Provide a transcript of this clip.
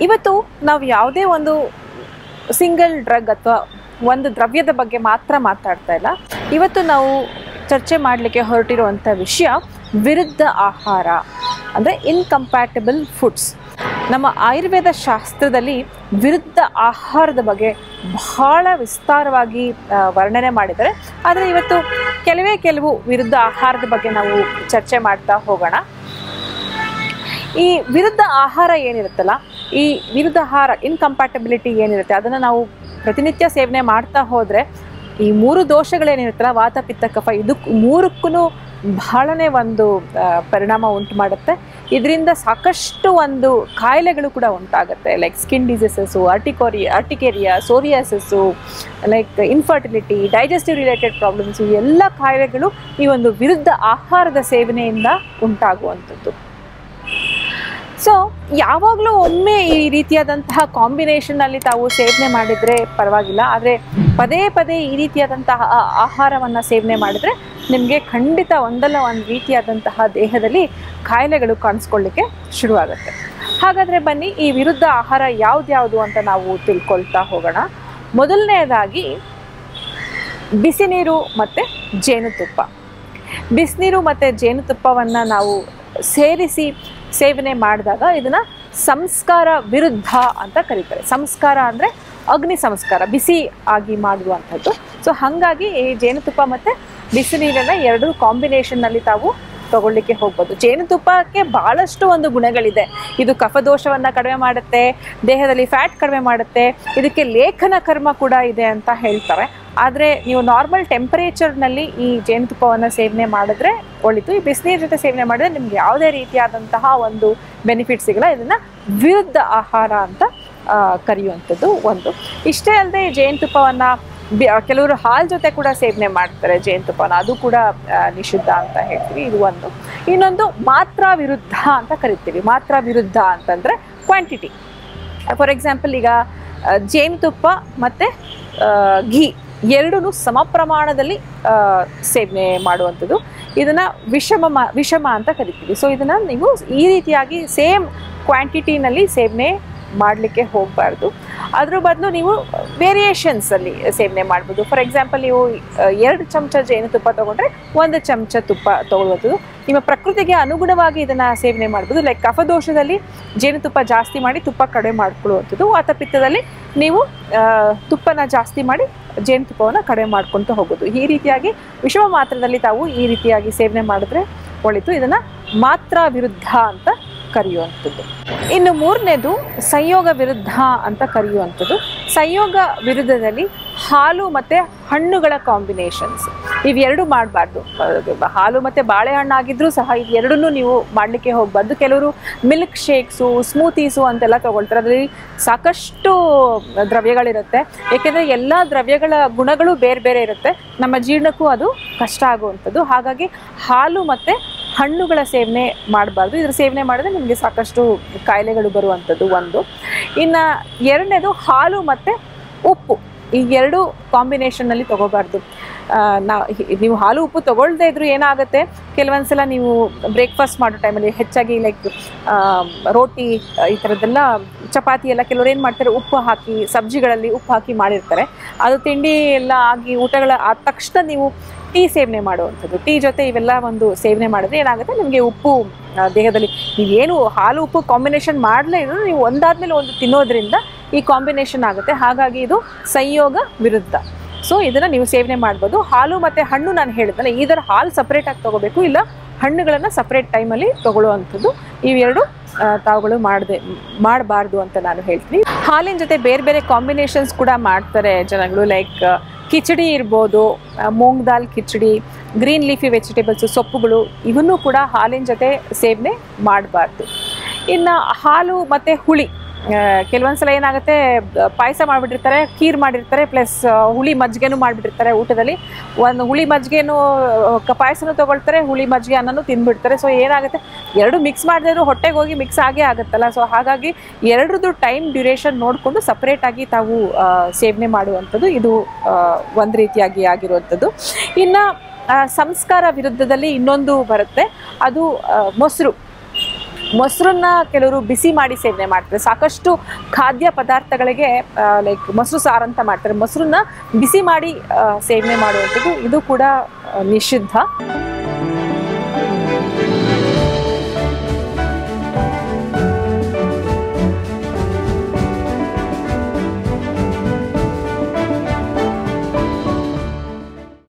ಇವತ್ತು ನಾವು ಯಾವುದೇ ಒಂದು ಸಿಂಗಲ್ ಡ್ರಗ್ ಅಥವಾ ಒಂದು ದ್ರವ್ಯದ ಬಗ್ಗೆ ಮಾತ್ರ ಮಾತಾಡ್ತಾ ಇಲ್ಲ ಇವತ್ತು ನಾವು ಚರ್ಚೆ ಮಾಡಲಿಕ್ಕೆ ಹೊರಟಿರುವಂಥ ವಿಷಯ ವಿರುದ್ಧ ಆಹಾರ ಅಂದರೆ ಇನ್ಕಂಪ್ಯಾಟಬಲ್ ಫುಡ್ಸ್ ನಮ್ಮ ಆಯುರ್ವೇದ ಶಾಸ್ತ್ರದಲ್ಲಿ ವಿರುದ್ಧ ಆಹಾರದ ಬಗ್ಗೆ ಬಹಳ ವಿಸ್ತಾರವಾಗಿ ಆ, ವರ್ಣನೆ ಮಾಡಿದ್ದಾರೆ ಆದರೆ ಇವತ್ತು ಕೆಲವೇ ಕೆಲವು ವಿರುದ್ಧ ಆಹಾರದ ಬಗ್ಗೆ ನಾವು ಚರ್ಚೆ ಮಾಡ್ತಾ ಹೋಗೋಣ ಈ ವಿರುದ್ಧ ಆಹಾರ ಏನಿರುತ್ತಲ್ಲ ಈ ವಿರುದ್ಧ ಆಹಾರ ಇನ್ಕಂಪ್ಯಾಟಬಿಲಿಟಿ ಏನಿರುತ್ತೆ ಅದನ್ನು ನಾವು ಪ್ರತಿನಿತ್ಯ ಸೇವನೆ ಮಾಡ್ತಾ ಹೋದರೆ ಈ ಮೂರು ದೋಷಗಳೇನಿರುತ್ತಲ್ಲ ವಾತ ಪಿತ್ತ ಕಫ ಇದಕ್ಕೆ ಮೂರಕ್ಕೂ ಬಹಳನೇ ಒಂದು ಆ, ಪರಿಣಾಮ ಉಂಟು ಮಾಡುತ್ತೆ ಇದರಿಂದ ಸಾಕಷ್ಟು ಒಂದು ಕಾಯಿಲೆಗಳು ಕೂಡ ಉಂಟಾಗುತ್ತೆ ಲೈಕ್ ಸ್ಕಿನ್ ಡಿಸೀಸಸ್ಸು ಅರ್ಟಿಕೋರಿ urticaria psoriasis like infertility digestive related problems ಎಲ್ಲ ಕಾಯಿಲೆಗಳು ಈ ಒಂದು ವಿರುದ್ಧ ಆಹಾರದ ಸೇವನೆಯಿಂದ ಉಂಟಾಗುವಂಥದ್ದು ಸೊ ಯಾವಾಗಲೂ ಒಮ್ಮೆ ಈ ರೀತಿಯಾದಂತಹ ಕಾಂಬಿನೇಷನ್ನಲ್ಲಿ ತಾವು ಸೇವನೆ ಮಾಡಿದರೆ ಪರವಾಗಿಲ್ಲ ಆದರೆ ಪದೇ ಪದೇ ಈ ರೀತಿಯಾದಂತಹ ಆ- ಆಹಾರವನ್ನು ಸೇವನೆ ಮಾಡಿದರೆ ನಿಮಗೆ ಖಂಡಿತ ಒಂದಲ್ಲ ಒಂದು ರೀತಿಯಾದಂತಹ ದೇಹದಲ್ಲಿ ಕಾಯಿಲೆಗಳು ಕಾಣಿಸ್ಕೊಳ್ಳಿಕ್ಕೆ ಶುರುವಾಗುತ್ತೆ ಹಾಗಾದರೆ ಬನ್ನಿ ಈ ವಿರುದ್ಧ ಆಹಾರ ಯಾವ್ದ್ಯಾವುದು ಅಂತ ನಾವು ತಿಳ್ಕೊಳ್ತಾ ಹೋಗೋಣ ಮೊದಲನೆಯದಾಗಿ ಬಿಸಿ ನೀರು ಮತ್ತು ಜೇನುತುಪ್ಪ ಬಿಸಿನೀರು ಮತ್ತು ಜೇನುತುಪ್ಪವನ್ನು ನಾವು ಸೇರಿಸಿ ಸೇವನೆ ಮಾಡಿದಾಗ ಇದನ್ನು ಸಂಸ್ಕಾರ ವಿರುದ್ಧ ಅಂತ ಕರೀತಾರೆ ಸಂಸ್ಕಾರ ಅಂದರೆ ಅಗ್ನಿ ಸಂಸ್ಕಾರ ಬಿಸಿ ಆಗಿ ಮಾಡುವಂಥದ್ದು ಸೊ ಹಾಗಾಗಿ ಈ ಜೇನುತುಪ್ಪ ಮತ್ತು ಬಿಸಿ ನೀರನ್ನು ಎರಡು ಕಾಂಬಿನೇಷನ್ನಲ್ಲಿ ತಾವು ತಗೊಳ್ಳಿಕ್ಕೆ ಹೋಗ್ಬೋದು ಜೇನುತುಪ್ಪಕ್ಕೆ ಭಾಳಷ್ಟು ಒಂದು ಗುಣಗಳಿದೆ ಇದು ಕಫದೋಷವನ್ನು ಕಡಿಮೆ ಮಾಡುತ್ತೆ ದೇಹದಲ್ಲಿ ಫ್ಯಾಟ್ ಕಡಿಮೆ ಮಾಡುತ್ತೆ ಇದಕ್ಕೆ ಲೇಖನ ಕರ್ಮ ಕೂಡ ಇದೆ ಅಂತ ಹೇಳ್ತಾರೆ ಆದರೆ ನೀವು ನಾರ್ಮಲ್ ಟೆಂಪರೇಚರ್ನಲ್ಲಿ ಈ ಜೇನುತುಪ್ಪವನ್ನು ಸೇವನೆ ಮಾಡಿದ್ರೆ ಒಳಿತು ಈ ಬಿಸಿನೀರು ಜೊತೆ ಸೇವನೆ ಮಾಡಿದ್ರೆ ನಿಮ್ಗೆ ಯಾವುದೇ ರೀತಿಯಾದಂತಹ ಒಂದು ಬೆನಿಫಿಟ್ ಸಿಗಲ್ಲ ಇದನ್ನು ವಿರುದ್ಧ ಆಹಾರ ಅಂತ ಆ, ಕರೆಯುವಂಥದ್ದು ಒಂದು ಇಷ್ಟೇ ಅಲ್ಲದೆ ಈ ಜೇನುತುಪ್ಪವನ್ನು ಬಿ ಕೆಲವರು ಹಾಲು ಜೊತೆ ಕೂಡ ಸೇವನೆ ಮಾಡ್ತಾರೆ ಜೇನುತುಪ್ಪನ ಅದು ಕೂಡ ಆ, ನಿಷಿದ್ಧ ಅಂತ ಹೇಳ್ತೀವಿ ಇದು ಒಂದು ಇನ್ನೊಂದು ಮಾತ್ರ ವಿರುದ್ಧ ಅಂತ ಕರಿತೀವಿ ಮಾತ್ರ ವಿರುದ್ಧ ಅಂತಂದರೆ ಕ್ವಾಂಟಿಟಿ ಫಾರ್ ಎಕ್ಸಾಂಪಲ್ ಈಗ ಆ, ಜೇನುತುಪ್ಪ ಮತ್ತು ಘೀ ಎರಡೂ ಸಮ ಪ್ರಮಾಣದಲ್ಲಿ ಆ, ಸೇವನೆ ಮಾಡುವಂಥದ್ದು ಇದನ್ನು ವಿಷಮ ಮ- ವಿಷಮ ಅಂತ ಕರಿತೀವಿ ಸೊ ಇದನ್ನು ನೀವು ಈ ರೀತಿಯಾಗಿ ಸೇಮ್ ಕ್ವಾಂಟಿಟಿನಲ್ಲಿ ಸೇವನೆ ಮಾಡಲಿಕ್ಕೆ ಹೋಗಬಾರ್ದು ಅದ್ರ ಬದಲು ನೀವು ವೇರಿಯೇಷನ್ಸಲ್ಲಿ ಸೇವನೆ ಮಾಡ್ಬೋದು ಫಾರ್ ಎಕ್ಸಾಂಪಲ್ ನೀವು ಆ, ಎರಡು ಚಮಚ ಜೇನುತುಪ್ಪ ತೊಗೊಂಡ್ರೆ ಒಂದು ಚಮಚ ತುಪ್ಪ ತೊಗೊಳ್ಬೋದು ನಿಮ್ಮ ಪ್ರಕೃತಿಗೆ ಅನುಗುಣವಾಗಿ ಇದನ್ನು ಸೇವನೆ ಮಾಡ್ಬೋದು ಲೈಕ್ ಕಫದೋಷದಲ್ಲಿ ಜೇನುತುಪ್ಪ ಜಾಸ್ತಿ ಮಾಡಿ ತುಪ್ಪ ಕಡಿಮೆ ಮಾಡ್ಕೊಳ್ಳುವಂಥದ್ದು ವಾತಪಿತ್ತದಲ್ಲಿ ನೀವು ಆ, ತುಪ್ಪನ ಜಾಸ್ತಿ ಮಾಡಿ ಜೇನುತುಪ್ಪವನ್ನು ಕಡಿಮೆ ಮಾಡ್ಕೊತ ಹೋಗೋದು ಈ ರೀತಿಯಾಗಿ ವಿಷಮ ಮಾತ್ರದಲ್ಲಿ ತಾವು ಈ ರೀತಿಯಾಗಿ ಸೇವನೆ ಮಾಡಿದ್ರೆ ಒಳಿತು ಇದನ್ನು ಮಾತ್ರ ವಿರುದ್ಧ ಅಂತ ಕರೆಯುವಂಥದ್ದು ಇನ್ನು ಮೂರನೇದು ಸಂಯೋಗ ವಿರುದ್ಧ ಅಂತ ಕರೆಯುವಂಥದ್ದು ಸಂಯೋಗ ವಿರುದ್ಧದಲ್ಲಿ ಹಾಲು ಮತ್ತು ಹಣ್ಣುಗಳ ಕಾಂಬಿನೇಷನ್ಸ್ ಇವೆರಡು ಮಾಡಬಾರ್ದು ಹಾಲು ಮತ್ತು ಬಾಳೆಹಣ್ಣು ಆಗಿದ್ರೂ ಸಹ ಇವೆರಡನ್ನೂ ನೀವು ಮಾಡಲಿಕ್ಕೆ ಹೋಗಬಾರ್ದು ಕೆಲವರು ಮಿಲ್ಕ್ ಶೇಕ್ಸು ಸ್ಮೂತೀಸು ಅಂತೆಲ್ಲ ತೊಗೊಳ್ತಾರೆ ಅದರಲ್ಲಿ ಸಾಕಷ್ಟು ದ್ರವ್ಯಗಳಿರುತ್ತೆ ಏಕೆಂದರೆ ಎಲ್ಲ ದ್ರವ್ಯಗಳ ಗುಣಗಳು ಬೇರೆ ಬೇರೆ ಇರುತ್ತೆ ನಮ್ಮ ಜೀರ್ಣಕ್ಕೂ ಅದು ಕಷ್ಟ ಆಗುವಂಥದ್ದು ಹಾಗಾಗಿ ಹಾಲು ಮತ್ತು ಹಣ್ಣುಗಳ ಸೇವನೆ ಮಾಡಬಾರ್ದು ಇದರ ಸೇವನೆ ಮಾಡಿದ್ರೆ ನಿಮಗೆ ಸಾಕಷ್ಟು ಕಾಯಿಲೆಗಳು ಬರುವಂಥದ್ದು ಒಂದು ಇನ್ನು ಎರಡನೇದು ಹಾಲು ಮತ್ತು ಉಪ್ಪು ಈ ಎರಡು ಕಾಂಬಿನೇಷನ್ನಲ್ಲಿ ತೊಗೋಬಾರ್ದು ನಾ ನೀವು ಹಾಲು ಉಪ್ಪು ತೊಗೊಳ್ದೇ ಇದ್ರೂ ಏನಾಗುತ್ತೆ ಕೆಲವೊಂದು ಸಲ ನೀವು ಬ್ರೇಕ್ಫಾಸ್ಟ್ ಮಾಡೋ ಟೈಮಲ್ಲಿ ಹೆಚ್ಚಾಗಿ ಲೈಕ್ ರೋಟಿ ಆ, ಈ ಥರದ್ದೆಲ್ಲ ಚಪಾತಿ ಎಲ್ಲ ಕೆಲವ್ರು ಏನು ಮಾಡ್ತಾರೆ ಉಪ್ಪು ಹಾಕಿ ಸಬ್ಜಿಗಳಲ್ಲಿ ಉಪ್ಪು ಹಾಕಿ ಮಾಡಿರ್ತಾರೆ ಅದು ತಿಂಡಿ ಎಲ್ಲ ಆಗಿ ಊಟಗಳ ಆದ ತಕ್ಷಣ ನೀವು ಟೀ ಸೇವನೆ ಮಾಡುವಂಥದ್ದು ಟೀ ಜೊತೆ ಇವೆಲ್ಲ ಒಂದು ಸೇವನೆ ಮಾಡಿದ್ರೆ ಏನಾಗುತ್ತೆ ನಿಮಗೆ ಉಪ್ಪು ಆ, ದೇಹದಲ್ಲಿ ನೀವೇನು ಹಾಲು ಉಪ್ಪು ಕಾಂಬಿನೇಷನ್ ಮಾಡಲೇ ಇದ್ರು ನೀವು ಒಂದಾದ್ಮೇಲೆ ಒಂದು ತಿನ್ನೋದ್ರಿಂದ ಈ ಕಾಂಬಿನೇಷನ್ ಆಗುತ್ತೆ ಹಾಗಾಗಿ ಇದು ಸಂಯೋಗ ವಿರುದ್ಧ ಸೊ ಇದನ್ನು ನೀವು ಸೇವನೆ ಮಾಡ್ಬೋದು ಹಾಲು ಮತ್ತು ಹಣ್ಣು ನಾನು ಹೇಳಿದ್ನಲ್ಲ ಇದರ ಹಾಲು ಸಪ್ರೇಟಾಗಿ ತೊಗೋಬೇಕು ಇಲ್ಲ ಹಣ್ಣುಗಳನ್ನು ಸಪ್ರೇಟ್ ಟೈಮಲ್ಲಿ ತೊಗೊಳ್ಳುವಂಥದ್ದು ಇವೆರಡು ಆ, ತಾವುಗಳು ಮಾಡದೆ ಮಾಡಬಾರ್ದು ಅಂತ ನಾನು ಹೇಳ್ತೀನಿ ಹಾಲಿನ ಜೊತೆ ಬೇರೆ ಬೇರೆ ಕಾಂಬಿನೇಷನ್ಸ್ ಕೂಡ ಮಾಡ್ತಾರೆ ಜನಗಳು ಲೈಕ್ ಕಿಚಡಿ ಇರ್ಬೋದು ಆ, moong dal khichdi green leafy vegetables ಸೊಪ್ಪುಗಳು ಇವನ್ನೂ ಕೂಡ ಹಾಲಿನ ಜೊತೆ ಸೇವನೆ ಮಾಡಬಾರ್ದು ಇನ್ನು ಹಾಲು ಮತ್ತು ಹುಳಿ ಕೆಲವೊಂದು ಸಲ ಏನಾಗುತ್ತೆ ಪಾಯಸ ಮಾಡಿಬಿಟ್ಟಿರ್ತಾರೆ ಖೀರ್ ಮಾಡಿರ್ತಾರೆ ಪ್ಲಸ್ ಹುಳಿ ಮಜ್ಜಿಗೆನೂ ಮಾಡಿಬಿಟ್ಟಿರ್ತಾರೆ ಊಟದಲ್ಲಿ ಒಂದು ಹುಳಿ ಮಜ್ಜಿಗೆನೂ ಪಾಯಸನೂ ತೊಗೊಳ್ತಾರೆ ಹುಳಿ ಮಜ್ಜಿಗೆ ಅನ್ನನೂ ತಿಂದ್ಬಿಡ್ತಾರೆ ಸೊ ಏನಾಗುತ್ತೆ ಎರಡು ಮಿಕ್ಸ್ ಮಾಡಿದ್ರು ಹೊಟ್ಟೆಗೆ ಹೋಗಿ ಮಿಕ್ಸ್ ಆಗೇ ಆಗುತ್ತಲ್ಲ ಸೊ ಹಾಗಾಗಿ ಎರಡರದ್ದು ಟೈಮ್ ಡ್ಯೂರೇಷನ್ ನೋಡಿಕೊಂಡು ಸಪ್ರೇಟಾಗಿ ತಾವು ಆ, ಸೇವನೆ ಮಾಡುವಂಥದ್ದು ಇದು ಒಂದು ರೀತಿಯಾಗಿ ಆಗಿರುವಂಥದ್ದು ಇನ್ನು ಆ, ಸಂಸ್ಕಾರ ವಿರುದ್ಧದಲ್ಲಿ ಇನ್ನೊಂದು ಬರುತ್ತೆ ಅದು ಆ, ಮೊಸರು ಮೊಸರನ್ನ ಕೆಲವರು ಬಿಸಿ ಮಾಡಿ ಸೇವನೆ ಮಾಡ್ತಾರೆ ಸಾಕಷ್ಟು ಖಾದ್ಯ ಪದಾರ್ಥಗಳಿಗೆ ಲೈಕ್ ಮೊಸರು ಸಾರು ಅಂತ ಮಾಡ್ತಾರೆ ಮೊಸರನ್ನ ಬಿಸಿ ಮಾಡಿ ಆ, ಸೇವನೆ ಮಾಡುವಂಥದ್ದು ಇದು ಕೂಡ ಆ, ನಿಷಿದ್ಧ